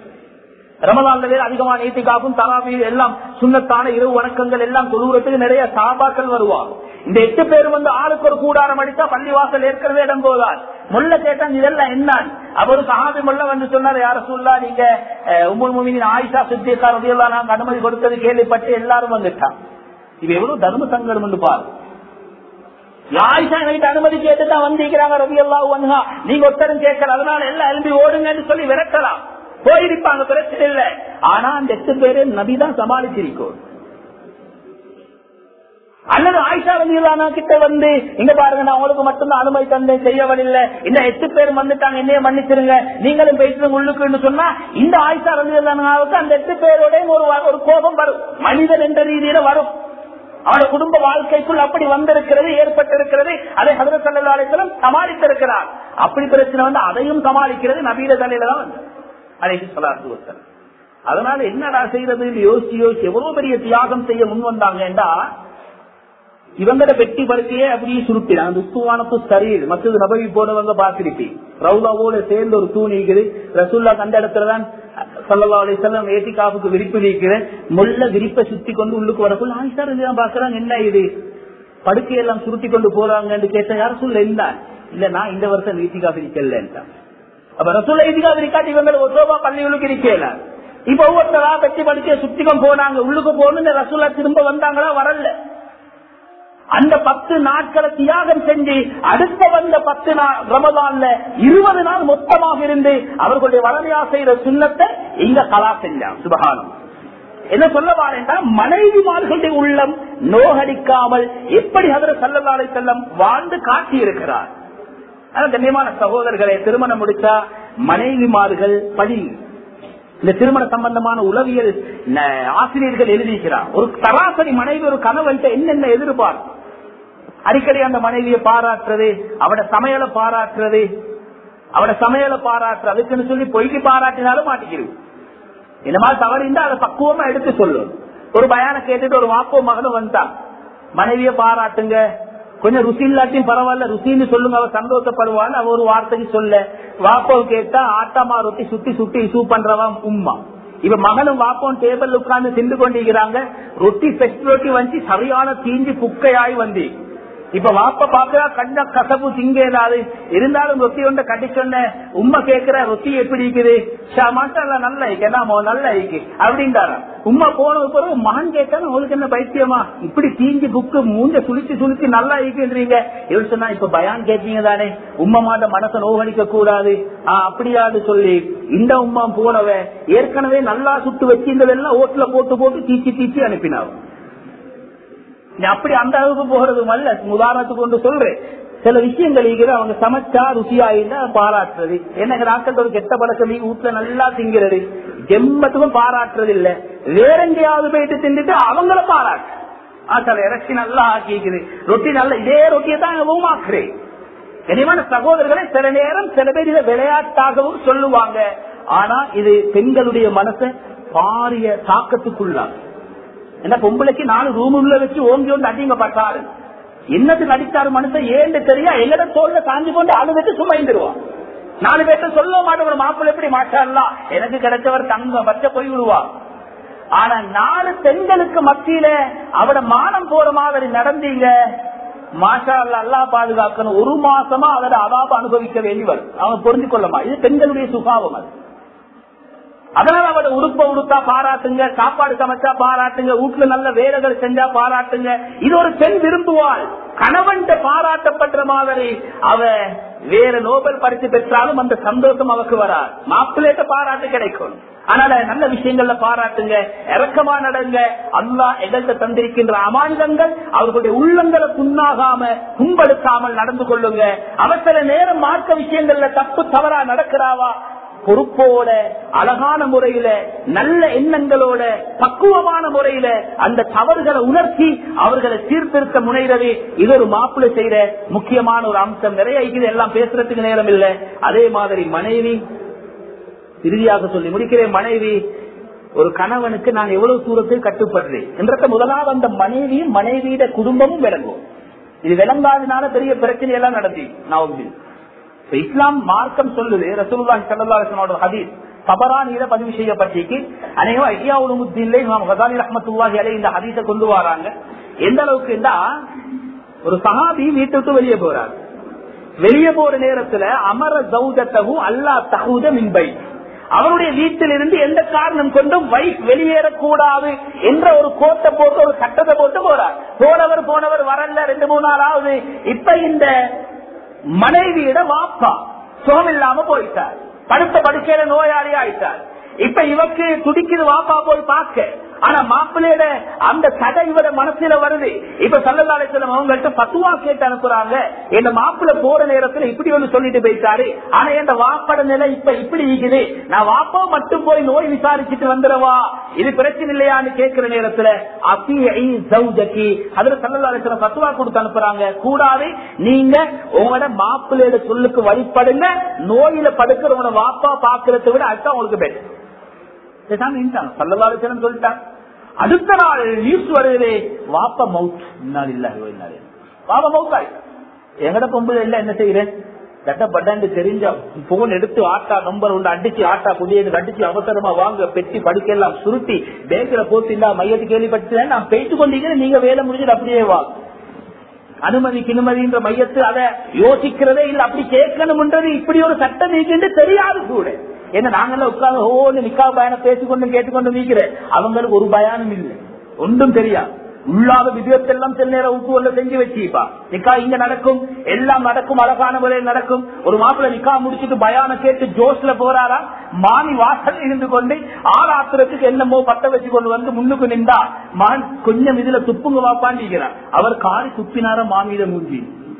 ரமதான்ல அதிகமான ஏத்திகாப்பும் தலாவி எல்லாம் சுண்ணத்தான இரவு வணக்கங்கள் எல்லாம் கொழுவுறதுக்கு நிறைய சாபாக்கள் வருவாங்க இந்த எட்டு பேர் வந்து ஆளுக்கு ஒரு கூடாரம் அடித்தா பள்ளிவாசல் ஏற்கனவே இடம் போதார் முல்ல கேட்டாங்க இதெல்லாம் என்ன அவரு சஹாபி முல்ல வந்து சொன்னார் யார சொல்லா நீங்க உமுல் முமினின் ஆயிஷா சுத்தியக்கார் உதயெல்லாம் நாங்க அனுமதி கொடுத்தது கேள்விப்பட்டு எல்லாரும் வந்துட்டான் இது எவ்வளவு தர்ம சங்கடம் என்று பாரு ஆயிஷா என்கிட்ட அனுமதி கேட்டு தான் வந்திருக்கிறாங்க ரவி எல்லாம் ஒன்ஹா நீங்க ஒருத்தரும் கேட்கல அதனால எல்லாம் எழுப்பி ஓடுங்கன்னு சொல்லி விரட்டலாம் போயிருப்பாங்க பிரச்சனை இல்லை ஆனா அந்த எட்டு பேரு நபிதான் சமாளிச்சிருக்கோம் அல்லது ஆயிஷா ரலியல்லாஹு கிட்ட வந்து இங்க பாருங்க நான் உங்களுக்கு மட்டும்தான் அனுமதி தந்தேன் செய்யவில்லை இந்த எட்டு பேர் வந்துட்டாங்க என்னைய மன்னிச்சிருங்க நீங்களும் பேசுறது உள்ளுக்குன்னு சொன்னா இந்த ஆயிஷா ரலியல்லாஹுக்கு அந்த எட்டு பேரோட ஒரு ஒரு கோபம் வரும் மனிதன் என்ற ரீதியில வரும் அவருடைய குடும்ப வாழ்க்கைக்குள் அப்படி வந்திருக்கிறது ஏற்பட்டிருக்கிறது அதை ஹதரத் சல்லா அலிஸ்லம் சமாளித்திருக்கிறார் அப்படி பிரச்சனை வந்து அதையும் சமாளிக்கிறது நபீர தலையில தான் வந்து அழைத்து சொல்லாத்து அதனால என்னடா செய்யறது யோசிச்சு யோசிச்சு எவ்வளவு பெரிய தியாகம் செய்ய முன் வந்தாங்கடா இவங்கட வெட்டி படுக்கையே அப்படியே சுருட்டினான் அந்த உஸ்துவானத்து சரீர் மற்றது நபவி போனவங்க பாத்திருப்பீங்க ரவுலாவோட சேர்ந்து ஒரு தூண் இருக்குது ரசூல்லா கண்ட இடத்துலதான் சல்லா அலிசல்லாம் ஏத்திகாவுக்கு விரிப்பு நீக்கிற முள்ள விரிப்பை சுத்தி கொண்டு உள்ளுக்கு வரக்குள்ள ஆயிஷா தான் பாக்குறாங்க என்ன இது படுக்கையெல்லாம் சுருட்டி கொண்டு போறாங்கன்னு கேட்ட யாரும் சொல்ல இல்ல இல்ல நான் இந்த வருஷம் ஈத்திகாவு இருக்கலன்ட்டான் அப்ப ரசூல்ல ஈத்திகாவு இருக்காட்டி இவங்க ஒத்தோபா பள்ளி உள்ளுக்கு இருக்கல இப்ப ஒவ்வொருத்தரா வெட்டி படுக்கையை சுத்திக்கும் போனாங்க உள்ளுக்கு போகணும் ரசூல்லா திரும்ப வந்தாங்களா வரல அந்த பத்து நாட்களை தியாகம் செஞ்சு அடுத்த வந்த பத்து நாள் ரமதான்ல இருபது நாள் மொத்தமாக இருந்து அவர்களுடைய வளமையா செய்யற சுண்ணத்தை இங்க கலா செஞ்சான் சுபகானம் என்ன சொல்ல வாரேன்டா மனைவிமார்களுடைய உள்ளம் நோகடிக்காமல் எப்படி அதில் செல்லலாலை செல்லம் வாழ்ந்து காட்டி இருக்கிறார் கண்ணியமான சகோதரர்களை திருமணம் முடிச்சா மனைவிமார்கள் படி இந்த திருமண சம்பந்தமான உளவியல் ஆசிரியர்கள் எழுதிக்கிறார் ஒரு சராசரி மனைவி ஒரு கணவன்ட்ட என்னென்ன எதிர்பார்ப்பு அடிக்கடி அந்த மனைவியை பாராட்டுறது அவட சமையலை பாராட்டுறது அவட சமையலை பாராட்டுறது அதுக்குன்னு சொல்லி பொய்க்கு பாராட்டினாலும் மாட்டிக்கிறது இந்த மாதிரி தவறு இருந்தா அதை பக்குவமா எடுத்து சொல்லும் ஒரு பயான கேட்டுட்டு ஒரு வாப்போ மகனும் வந்தான் மனைவிய பாராட்டுங்க கொஞ்சம் ருசி இல்லாட்டியும் பரவாயில்ல ருசின்னு சொல்லுங்க அவர் சந்தோஷப்படுவான்னு அவர் ஒரு வார்த்தைக்கு சொல்ல வாப்போ கேட்டா ஆட்டமா ரொட்டி சுத்தி சுட்டி சூ பண்றவன் உம்மா இப்ப மகனும் வாப்போம் டேபிள் உட்கார்ந்து திண்டு கொண்டிருக்கிறாங்க ரொட்டி பெஸ்ட் ரொட்டி வந்து சரியான தீஞ்சி புக்கையாய் வந்து இப்ப வாப்ப பாக்குறா கண்ண கசப்பு திங்கேதாது இருந்தாலும் ரொட்டி ஒன்றை கட்டி சொன்ன உண்மை கேக்குற ரொட்டி எப்படி இருக்குது மாட்டால நல்ல என்ன நல்ல ஐக்கு அப்படின்றாரா உண்மை போன பிறகு மகன் கேட்டாலும் உங்களுக்கு என்ன பைத்தியமா இப்படி தீஞ்சி புக்கு மூஞ்ச சுழிச்சு சுழிச்சு நல்லா ஐக்குன்றீங்க இவர் சொன்னா இப்ப பயான் கேட்டீங்க தானே உண்மை மாட்ட மனசை நோகடிக்க கூடாது ஆஹ் அப்படியாது சொல்லி இந்த உம்மா போனவ ஏற்கனவே நல்லா சுட்டு வச்சிருந்ததெல்லாம் ஓட்டுல போட்டு போட்டு தீச்சி தீச்சி அனுப்பினாவும் அப்படி அந்த அளவுக்கு போறது அல்ல உதாரணத்துக்கு கொண்டு சொல்றேன் சில விஷயங்கள் இருக்கிற அவங்க சமைச்சா ருசியா இல்ல பாராட்டுறது எனக்கு நாட்கள் ஒரு கெட்ட பழக்கம் வீட்டுல நல்லா திங்கிறது ஜெம்மத்துக்கும் பாராட்டுறது இல்ல வேற எங்கேயாவது போயிட்டு தின்னுட்டு அவங்கள பாராட்டு சில இறச்சி நல்லா ஆக்கிக்குது ரொட்டி நல்ல இதே ரொட்டியை தான் உமாக்குறேன் கனிமான சகோதரர்களை சில நேரம் சில பேர் இதை விளையாட்டாகவும் சொல்லுவாங்க ஆனா இது பெண்களுடைய மனசை பாரிய தாக்கத்துக்குள்ளாங்க என்ன பொம்பளைக்கு நாலு ரூம் உள்ள வச்சு ஓங்கி ஒன்று அடிங்க பட்டாரு என்னத்துக்கு அடித்தாரு மனுஷன் ஏன்னு தெரியா எங்கட தோல்ல சாஞ்சு கொண்டு அழுதுட்டு சுமைந்துருவான் நாலு பேர்த்த சொல்ல மாட்டவர் மாப்பிள்ள எப்படி மாற்றலாம் எனக்கு கிடைச்சவர் தங்க பச்சை போய் விடுவா ஆனா நாலு பெண்களுக்கு மத்தியில அவட மானம் போற மாதிரி நடந்தீங்க மாஷா அல்லா பாதுகாக்கணும் ஒரு மாசமா அதோட அதாப அனுபவிக்க வேண்டி வரும் அவன் புரிஞ்சு கொள்ளமா இது பெண்களுடைய சுபாவம் அது அதனால அவட உடுப்ப உடுத்தா பாராட்டுங்க சாப்பாடு சமைச்சா பாராட்டுங்க வீட்டுல நல்ல வேலைகள் செஞ்சா பாராட்டுங்க இது ஒரு பெண் விரும்புவாள் கணவன் பாராட்டப்படுற மாதிரி அவ வேற நோபல் பரிசு பெற்றாலும் அந்த சந்தோஷம் அவக்கு வராது மாப்பிள்ளைட்ட பாராட்டு கிடைக்கும் அதனால நல்ல விஷயங்கள்ல பாராட்டுங்க இறக்கமா நடங்க அல்லா எங்கள்கிட்ட தந்திருக்கின்ற அமாண்டங்கள் அவர்களுடைய உள்ளங்களை புண்ணாகாம புண்படுத்தாமல் நடந்து கொள்ளுங்க அவசர நேரம் மார்க்க விஷயங்கள்ல தப்பு தவறா நடக்கிறாவா பொறுப்போட அழகான முறையில நல்ல எண்ணங்களோட பக்குவமான முறையில அந்த தவறுகளை உணர்த்தி அவர்களை சீர்திருத்த முனைகிறது இது ஒரு மாப்பிள்ளை செய்யற முக்கியமான ஒரு அம்சம் நிறைய இது எல்லாம் பேசுறதுக்கு நேரம் இல்லை அதே மாதிரி மனைவி இறுதியாக சொல்லி முடிக்கிறேன் மனைவி ஒரு கணவனுக்கு நான் எவ்வளவு தூரத்தில் கட்டுப்படுறேன் என்ற முதலாவது அந்த மனைவியும் மனைவியிட குடும்பமும் விளங்கும் இது விளங்காதனால பெரிய பிரச்சனை எல்லாம் நடத்தி நான் இஸ்லாம் மார்க்கம் சொல்லுது ரசூலுல்லாஹி ஸல்லல்லாஹு அலைஹி வஸல்லமோட ஹதீஸ் தபரானியில பதிவு செய்யப்பட்டிருக்கு அநேகம் ஐயா உலமுத்தின்ல இமாம் கசாலி ரஹ்மத்துல்லாஹி அலைஹி இந்த ஹதீஸை கொண்டு வராங்க எந்த அளவுக்கு ஒரு சஹாபி வீட்டை விட்டு வெளியே போறாரு வெளியே போற நேரத்துல அமர ஜவுஜத்தகு அல்லா தகுத மின்பை அவருடைய வீட்டிலிருந்து எந்த காரணம் கொண்டும் வைஃப் வெளியேறக்கூடாது என்ற ஒரு கோட்டை போட்டு ஒரு சட்டத்தை போட்டு போறார் போனவர் போனவர் வரல ரெண்டு மூணு நாள் ஆகுது இப்ப இந்த மனைவியிட வாப்பா சுகம் இல்லாம போயிட்டார் படுத்த படுக்கையில நோயாளி ஆயிட்டார் இப்ப இவக்கு துடிக்குது வாப்பா போய் பார்க்க ஆனா மாப்பிள்ளையோட அந்த கதை இவர மனசுல வருது இப்ப சல்லதாலேஸ்வரம் அவங்கள்ட்ட பத்துவா கேட்டு அனுப்புறாங்க என் மாப்பிள்ள போற நேரத்துல இப்படி ஒண்ணு சொல்லிட்டு போயிட்டாரு ஆனா என் வாப்பட நிலை இப்ப இப்படி இருக்குது நான் வாப்பா மட்டும் போய் நோய் விசாரிச்சுட்டு வந்துடவா இது பிரச்சனை இல்லையான்னு கேட்கிற நேரத்துல அபிஐ ஜவுஜகி அதுல சல்லதாலேஸ்வரம் பத்துவா கொடுத்து அனுப்புறாங்க கூடாது நீங்க உங்களோட மாப்பிள்ளையோட சொல்லுக்கு வழிபடுங்க நோயில படுக்கிறவங்க வாப்பா பாக்குறத விட அதுதான் உங்களுக்கு பெட்டர் சல்லதாலேஸ்வரம் சொல்லிட்டாங்க அடுத்த நாள் நியூஸ் வருது வாப்ப மவுத் இன்னால் இல்ல வாப்ப மவுத் ஆயிட்டு எங்கட பொம்பளை இல்ல என்ன செய்யறேன் கட்டப்பட்டாண்டு தெரிஞ்ச போன் எடுத்து ஆட்டா நம்பர் உண்டு அடிச்சு ஆட்டா குடியது அடிச்சு அவசரமா வாங்க பெட்டி படுக்கையெல்லாம் சுருட்டி பேங்க்ல போட்டு இல்ல மையத்து கேள்விப்பட்டு நான் போயிட்டு கொண்டீங்க நீங்க வேலை முடிஞ்சது அப்படியே வா அனுமதி கிணுமதின்ற மையத்து அதை யோசிக்கிறதே இல்ல அப்படி கேட்கணும்ன்றது இப்படி ஒரு சட்டம் நீக்கிட்டு தெரியாது கூட என்ன நாங்கெல்லாம் உட்கார்ந்து ஓன்னு நிக்கா பயணம் பேசிக்கொண்டு கேட்டுக்கொண்டு நீக்கிறேன் அவங்களுக்கு ஒரு பயானம் இல்லை ஒன்றும் தெரியாது உள்ளாத விதத்தெல்லாம் சில நேரம் உப்பு செஞ்சு வச்சுப்பா நிக்கா இங்க நடக்கும் எல்லாம் நடக்கும் அழகான முறையில் நடக்கும் ஒரு மாப்பிள்ள நிக்கா முடிச்சுட்டு பயான கேட்டு ஜோஸ்ல போறாரா மாமி வாசல் இருந்து கொண்டு ஆளாத்துறதுக்கு என்னமோ பத்த வச்சு கொண்டு வந்து முன்னுக்கு நின்றா மகன் கொஞ்சம் இதுல துப்புங்க வாப்பாண்டிக்கிறார் அவர் காரி துப்பினார மாமியிட மூஞ்சி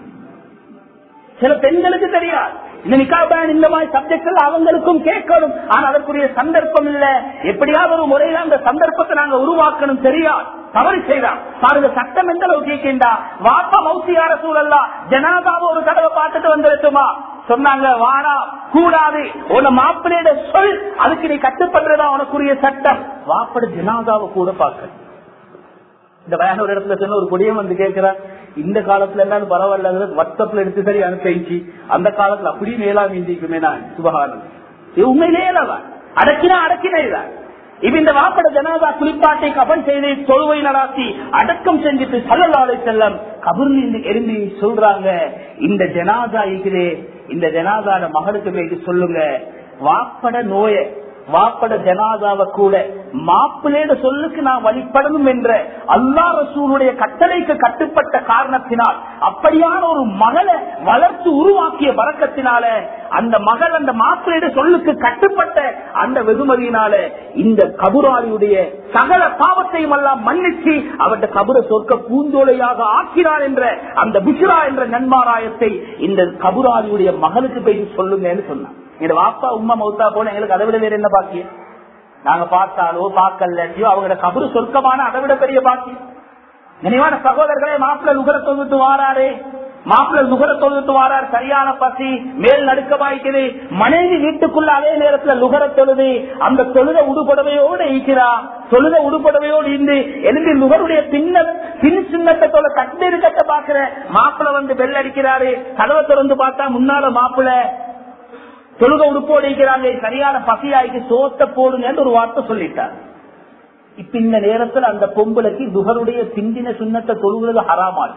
சில பெண்களுக்கு தெரியாது இந்த நிக்காபான் இந்த மாதிரி சப்ஜெக்ட் அவங்களுக்கும் கேட்கணும் ஆனா அதற்குரிய சந்தர்ப்பம் இல்ல எப்படியாவது ஒரு முறையில அந்த சந்தர்ப்பத்தை நாங்க உருவாக்கணும் சரியா தவறு செய்யலாம் பாருங்க சட்டம் எந்த அளவு கேட்கின்றா வாப்பா மௌசியார சூழல்லா ஜனாதாவை ஒரு தடவை பார்த்துட்டு வந்துருச்சுமா சொன்னாங்க வாடா கூடாது உன மாப்பிள்ளையோட சொல் அதுக்கு நீ கட்டுப்படுறதா உனக்குரிய சட்டம் வாப்பட ஜனாதாவை கூட பார்க்க இந்த வயான ஒரு இடத்துல சொன்ன ஒரு குடியம் வந்து கேட்கிறார் இந்த காலத்துல எல்லாம் பரவாயில்ல வாட்ஸ்அப்ல எடுத்து சரி அனுப்பிச்சு அந்த காலத்துல அப்படியே மேலாம் இந்திக்குமே நான் சுபகாரம் இது உண்மையிலேயே தான் அடக்கினா அடக்கினேதான் இப்ப இந்த வாப்பட ஜனாதா குளிப்பாட்டை கபன் செய்து தொழுவை நடாத்தி அடக்கம் செஞ்சுட்டு சல்லலாலை செல்லம் கபர்ந்து எரிந்து சொல்றாங்க இந்த ஜனாதா இருக்கிறே இந்த ஜனாதாட மகளுக்கு போயிட்டு சொல்லுங்க வாப்பட நோய வாப்பட ஜனாதாவை கூட மாப்பிள்ளையோட சொல்லுக்கு நான் வழிபடணும் என்ற அல்லா ரசூலுடைய கட்டளைக்கு கட்டுப்பட்ட காரணத்தினால் அப்படியான ஒரு மகளை வளர்த்து உருவாக்கிய வழக்கத்தினால அந்த மகள் அந்த மாப்பிள்ளையோட சொல்லுக்கு கட்டுப்பட்ட அந்த வெகுமதியினால இந்த கபுராளியுடைய சகல பாவத்தையும் எல்லாம் மன்னிச்சு அவருடைய கபுர சொர்க்க பூந்தோலையாக ஆக்கினார் என்ற அந்த புஷ்ரா என்ற நன்மாராயத்தை இந்த கபுராளியுடைய மகளுக்கு போய் சொல்லுங்கன்னு சொன்னார் எங்க வாப்பா உமா மௌத்தா போன எங்களுக்கு அதை விட வேற என்ன பாக்கியம் நாங்க பார்த்தாலோ பார்க்கலையோ அவங்களோட கபரு சொர்க்கமான அதை விட பெரிய பாக்கியம் நினைவான சகோதரர்களே மாப்பிள்ள நுகர தொகுத்து வாராரு மாப்பிள்ள நுகர தொழுத்து வாரார் சரியான பசி மேல் நடுக்கமாய்க்குது மனைவி வீட்டுக்குள்ள அதே நேரத்துல நுகர தொழுது அந்த தொழுத உடுபடவையோடு ஈக்கிறா தொழுத உடுபடவையோடு இருந்து எழுதி நுகருடைய பின்ன பின் சின்னத்தை தொலை கண்ணீர் கட்ட பாக்குற மாப்பிள்ள வந்து பெல் அடிக்கிறாரு கதவை திறந்து பார்த்தா முன்னால மாப்பிள்ள தொழுக உடுப்போடு இருக்கிறாங்க சரியான பசியாய்க்கு சோத்த போடுங்க ஒரு வார்த்தை சொல்லிட்டார் இப்ப இந்த நேரத்தில் அந்த பொம்பளைக்கு துகருடைய பிந்தின சுண்ணத்தை தொழுகிறது ஹராமாள்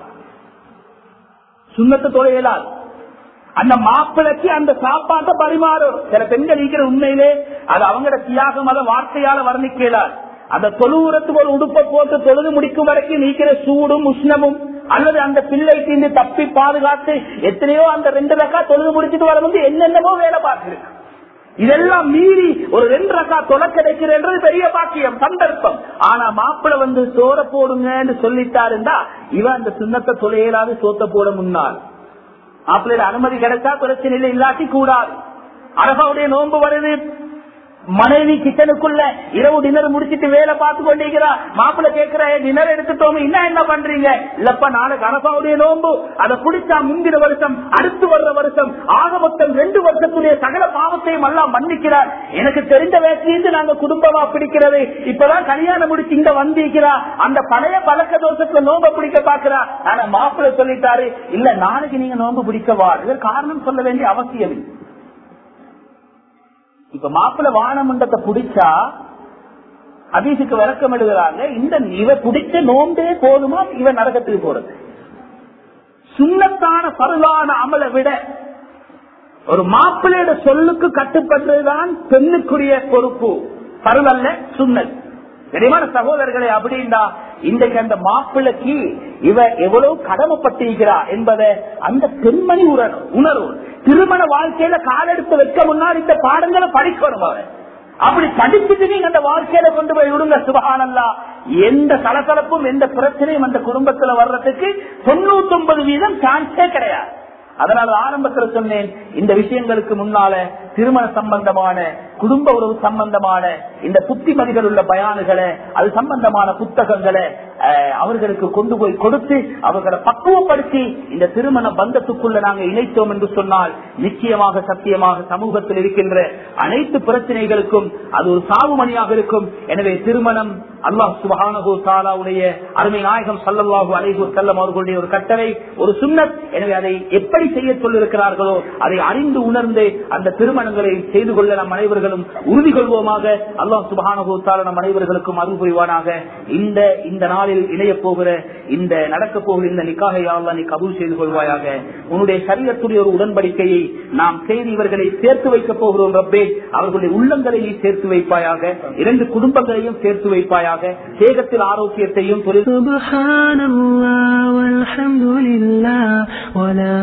சுண்ணத்தை தொழையலால் அந்த மாப்பிளைக்கு அந்த சாப்பாட்டை பரிமாறும் சில பெண்கள் இருக்கிற உண்மையிலே அது அவங்களோட தியாகம் அதை வார்த்தையால வர்ணிக்கலார் அந்த தொழுவுறத்துக்கு ஒரு உடுப்பை போட்டு தொழுது முடிக்கும் வரைக்கும் நீக்கிற சூடும் உஷ்ணமும் அல்லது அந்த பிள்ளை தீண்டு தப்பி பாதுகாத்து எத்தனையோ அந்த ரெண்டு ரக்கா தொழுது முடிச்சுட்டு வரும்போது என்னென்னமோ வேலை பார்த்திருக்கு இதெல்லாம் மீறி ஒரு ரெண்டு ரக்கா தொலை கிடைக்கிறது பெரிய பாக்கியம் சந்தர்ப்பம் ஆனா மாப்பிள்ள வந்து சோற போடுங்கன்னு சொல்லிட்டாருந்தா இவன் அந்த சுண்ணத்தை தொலையலாது சோத்த போட முன்னாள் மாப்பிள்ளையோட அனுமதி கிடைச்சா பிரச்சனை இல்லை இல்லாட்டி கூடாது அரபாவுடைய நோன்பு வருது மனைவி கிச்சனுக்குள்ள இரவு டின்னர் முடிச்சிட்டு வேலை பார்த்து கொண்டிருக்கிறா மாப்பிள்ள கேட்கிற டின்னர் எடுத்துட்டோம் என்ன என்ன பண்றீங்க இல்லப்பா நாளைக்கு அரசாவுடைய நோம்பு அதை குடிச்சா முந்தின வருஷம் அடுத்து வர்ற வருஷம் ஆக மொத்தம் ரெண்டு வருஷத்துடைய சகல பாவத்தையும் எல்லாம் மன்னிக்கிறார் எனக்கு தெரிஞ்ச வயசுலேருந்து நாங்க குடும்பமா பிடிக்கிறது இப்பதான் கல்யாணம் முடிச்சு இங்க வந்திருக்கிறா அந்த பழைய பழக்க தோஷத்துல நோம்ப பிடிக்க பாக்குறா ஆனா மாப்பிள்ள சொல்லிட்டாரு இல்ல நாளைக்கு நீங்க நோம்பு பிடிக்கவா இதற்கு காரணம் சொல்ல வேண்டிய அவசியம் இல்லை இப்ப மாப்பிள்ள வானமண்டத்தை பிடிச்சா அதீசுக்கு விளக்கம் எழுதுறாங்க இந்த இவ பிடிச்ச நோம்பே போதுமா இவன் நரகத்துக்கு போறது சுண்ணத்தான பருவான அமலை விட ஒரு மாப்பிள்ளையோட சொல்லுக்கு கட்டுப்படுறதுதான் பெண்ணுக்குரிய பொறுப்பு பருவல்ல சுண்ணல் தெரியுமான சகோதரர்களே அப்படின்னா இன்றைக்கு அந்த மாப்பிள்ளைக்கு இவ எவ்வளவு கடமைப்பட்டிருக்கிறார் என்பதை அந்த பெண்மணி உணரும் உணர்வு திருமண வாழ்க்கையில காலெடுத்து வைக்க முன்னாடி இந்த பாடங்களை படிக்கணும் அவன் அப்படி படிச்சுட்டு நீங்க அந்த வாழ்க்கையில கொண்டு போய் விடுங்க சுபகானல்லா எந்த கலகலப்பும் எந்த பிரச்சனையும் அந்த குடும்பத்துல வர்றதுக்கு தொண்ணூத்தி ஒன்பது வீதம் சான்ஸே கிடையாது அதனால ஆரம்பத்தில் சொன்னேன் இந்த விஷயங்களுக்கு முன்னால திருமண சம்பந்தமான குடும்ப உறவு சம்பந்தமான இந்த புத்திமதிகள் உள்ள பயானுகளை அது சம்பந்தமான புத்தகங்களை அஹ், அவர்களுக்கு கொண்டு போய் கொடுத்து அவர்களை பக்குவப்படுத்தி இந்த திருமண பந்தத்துக்குள்ள நாங்க இணைத்தோம் என்று சொன்னால் நிச்சயமாக சத்தியமாக சமூகத்தில் இருக்கின்ற அனைத்து பிரச்சனைகளுக்கும் அது ஒரு சாவுமணியாக இருக்கும் எனவே திருமணம் அல்லாஹ் சுபஹானஹு தாலாவுடைய அருமை நாயகம் சல்லல்லாஹு அலைஹு செல்லம் அவர்களுடைய ஒரு கட்டளை ஒரு சுன்னத் எனவே அதை எப்படி செய்ய சொல்லிருக்கிறார்களோ அதை அறிந்து உணர்ந்து அந்த திருமணங்களை செய்து கொள்ள நம் அனைவர்களும் உறுதி கொள்வோமாக அல்லாஹ் சுபஹானஹு தாலா நம் அனைவர்களுக்கும் அருள் புரிவானாக இந்த இந்த நாளில் இணைய போகிற இந்த நடக்க போகிற இந்த நிக்காக யாழ்லா நீ கபூல் செய்து கொள்வாயாக உன்னுடைய சரீரத்துடைய ஒரு உடன்படிக்கையை நாம் செய்து இவர்களை சேர்த்து வைக்கப் போகிறோம் ரப்பே அவர்களுடைய உள்ளங்களை நீ சேர்த்து வைப்பாயாக இரண்டு குடும்பங்களையும் சேர்த்து வைப்பாயாக சேகத்தில் ஆரோக்கியத்தையும் தொழில் سبحان الله والحمد لله ولا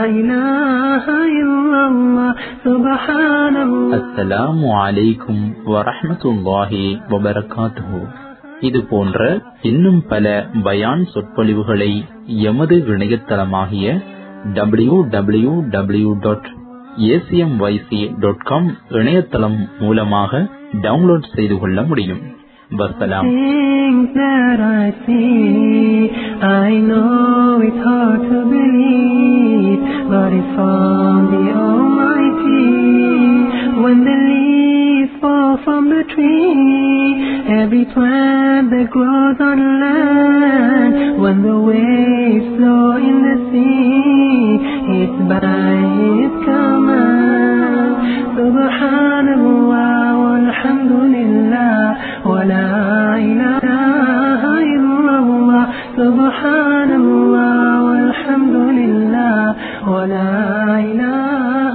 إله إلا الله سبحان الله அஸ்ஸலாமு அலைக்கும் வரஹ்மத்துல்லாஹி வபரகாத்துஹு இது போன்ற இன்னும் பல பயான் சொற்பொழிவுகளை எமது இணையதளமாகிய W W W dot ACMYC dot com இணையதளம் மூலமாக டவுன்லோட் செய்து கொள்ள முடியும் வசலாம் Things that I see, I know it's hard to believe, but it's from the Almighty. When the leaves fall from the tree, every plant that grows on land, when the waves flow in the sea, it's by His command. Subhanallah, walhamdulillah, wa la ilaha illallah. Subhanallah, walhamdulillah, wa la ilaha